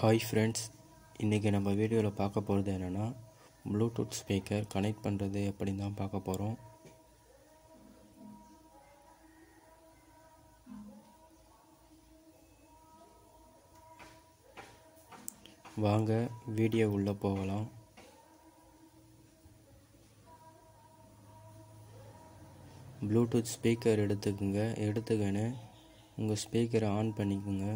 Hi friends இன்றைக்கி நம்ம வீடியோவில் பார்க்க போகிறது என்னென்னா ப்ளூடூத் ஸ்பீக்கர் கனெக்ட் பண்ணுறது எப்படின்னு தான் பார்க்க போகிறோம் வாங்க வீடியோ உள்ளே போகலாம் ப்ளூடூத் ஸ்பீக்கர் எடுத்துக்கோங்க எடுத்துக்கின்னு உங்கள் ஸ்பீக்கரை ஆன் பண்ணிக்கோங்க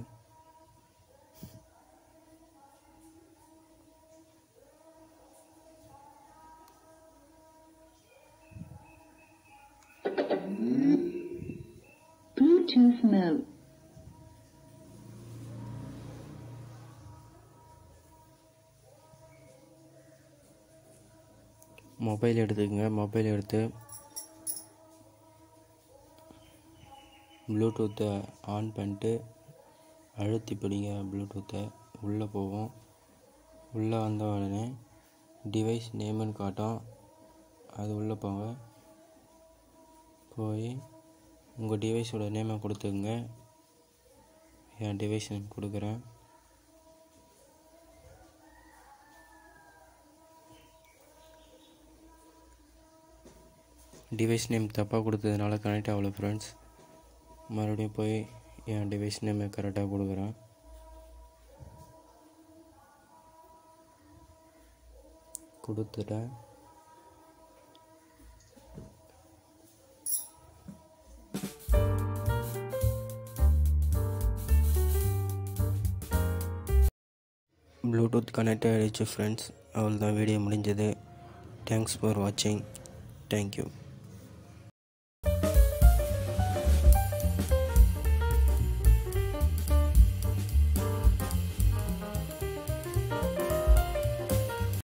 Bluetooth mode. மொபைல் எடுத்துக்கோங்க மொபைல் எடுத்து ப்ளூடூத்தை ஆன் பண்ணிட்டு அழுத்தி பிடிங்க ப்ளூடூத்தை உள்ளே போவோம் உள்ளே வந்த உடனே டிவைஸ் நேம்னு காட்டும் அது உள்ளே போங்க போய் உங்கள் டிவைஸோட நேமை கொடுத்துக்குங்க என் டிவைஸ் நேம் கொடுக்குறேன் டிவைஸ் நேம் தப்பாக கொடுத்ததுனால கனெக்ட் ஆகல ஃப்ரெண்ட்ஸ் மறுபடியும் போய் என் டிவைஸ் நேமை கரெக்டாக கொடுக்குறேன் கொடுத்துட்டேன் ப்ளூடூத் கனெக்ட் ஆகிடுச்சு ஃப்ரெண்ட்ஸ் அவ்வளோதான் வீடியோ முடிஞ்சது தேங்க்ஸ் ஃபார் வாட்சிங் தேங்க்யூ